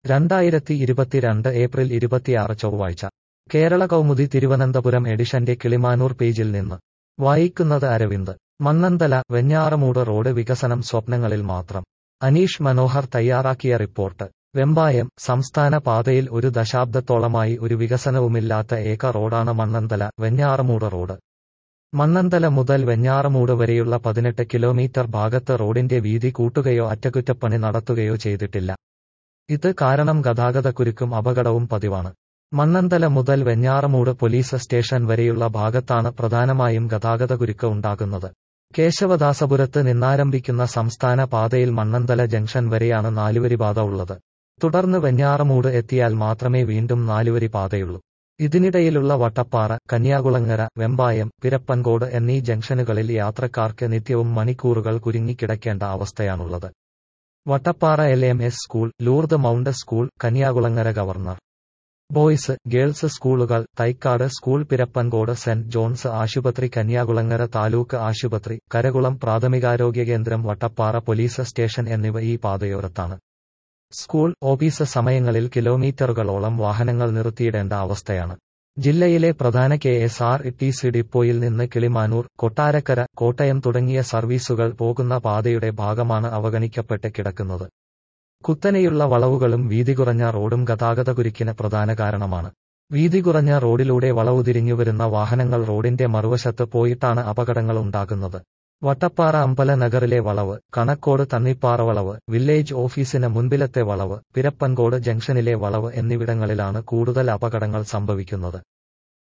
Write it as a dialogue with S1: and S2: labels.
S1: രണ്ടായിരത്തി ഇരുപത്തിരണ്ട് ഏപ്രിൽ ഇരുപത്തിയാറ് ചൊവ്വാഴ്ച കേരള കൗമുദി തിരുവനന്തപുരം എഡിഷന്റെ കിളിമാനൂർ പേജിൽ നിന്ന് വായിക്കുന്നത് അരവിന്ദ് മണ്ണന്തല വെഞ്ഞാറമൂട് റോഡ് വികസനം സ്വപ്നങ്ങളിൽ മാത്രം അനീഷ് മനോഹർ തയ്യാറാക്കിയ റിപ്പോർട്ട് വെമ്പായം സംസ്ഥാന പാതയിൽ ഒരു ദശാബ്ദത്തോളമായി ഒരു വികസനവുമില്ലാത്ത ഏക റോഡാണ് മണ്ണന്തല വെഞ്ഞാറമൂട് റോഡ് മണ്ണന്തല മുതൽ വെഞ്ഞാറമൂട് വരെയുള്ള പതിനെട്ട് കിലോമീറ്റർ ഭാഗത്ത് റോഡിന്റെ വീതി കൂട്ടുകയോ അറ്റകുറ്റപ്പണി നടത്തുകയോ ചെയ്തിട്ടില്ല ഇത് കാരണം ഗതാഗതക്കുരുക്കും അപകടവും പതിവാണ് മണ്ണന്തല മുതൽ വെഞ്ഞാറമൂട് പോലീസ് സ്റ്റേഷൻ വരെയുള്ള ഭാഗത്താണ് പ്രധാനമായും ഗതാഗതക്കുരുക്ക് ഉണ്ടാകുന്നത് കേശവദാസപുരത്ത് നിന്നാരംഭിക്കുന്ന സംസ്ഥാന പാതയിൽ മണ്ണന്തല ജംഗ്ഷൻ വരെയാണ് നാലുവരിപാത ഉള്ളത് തുടർന്ന് വെഞ്ഞാറമൂട് എത്തിയാൽ മാത്രമേ വീണ്ടും നാലുവരി പാതയുള്ളൂ ഇതിനിടയിലുള്ള വട്ടപ്പാറ കന്യാകുളങ്ങര വെമ്പായം പിരപ്പൻകോട് എന്നീ ജംഗ്ഷനുകളിൽ യാത്രക്കാർക്ക് നിത്യവും മണിക്കൂറുകൾ കുരുങ്ങിക്കിടക്കേണ്ട അവസ്ഥയാണുള്ളത് Vattappara L M S school Lourdes mount school Kanyakulangara government boys girls സ്കൂളുകൾ Thycaud school Pirappancode saint John's ആശുപത്രി കന്യാകുളങ്ങര താലൂക്ക് ആശുപത്രി കരകുളം പ്രാഥമികാരോഗ്യ കേന്ദ്രം വട്ടപ്പാറ പോലീസ് സ്റ്റേഷൻ എന്നിവ ഈ പാതയോരത്താണ് സ്കൂൾ ഓഫീസ് സമയങ്ങളിൽ കിലോമീറ്ററുകളോളം വാഹനങ്ങൾ നിർത്തിയിടേണ്ട അവസ്ഥയാണ് ജില്ലയിലെ പ്രധാന K S R T C ഡിപ്പോയിൽ നിന്ന് കിളിമാനൂർ കൊട്ടാരക്കര കോട്ടയം തുടങ്ങിയ സർവീസുകൾ പോകുന്ന പാതയുടെ ഭാഗമാണ് അവഗണിക്കപ്പെട്ട് കിടക്കുന്നത് കുത്തനെയുള്ള വളവുകളും വീതി കുറഞ്ഞ റോഡും ഗതാഗതകുരുക്കിന് പ്രധാന കാരണമാണ് വീതി കുറഞ്ഞ റോഡിലൂടെ വളവുതിരിഞ്ഞു വരുന്ന വാഹനങ്ങൾ റോഡിന്റെ മറുവശത്ത് പോയിട്ടാണ് അപകടങ്ങൾ ഉണ്ടാകുന്നത് വട്ടപ്പാറ അമ്പല നഗറിലെ വളവ് കണക്കോട് തണ്ണിപ്പാറ വളവ് വില്ലേജ് ഓഫീസിന് മുൻപിലത്തെ വളവ് പിരപ്പൻകോട് ജംഗ്ഷനിലെ വളവ് എന്നിവിടങ്ങളിലാണ് കൂടുതൽ അപകടങ്ങൾ സംഭവിക്കുന്നത്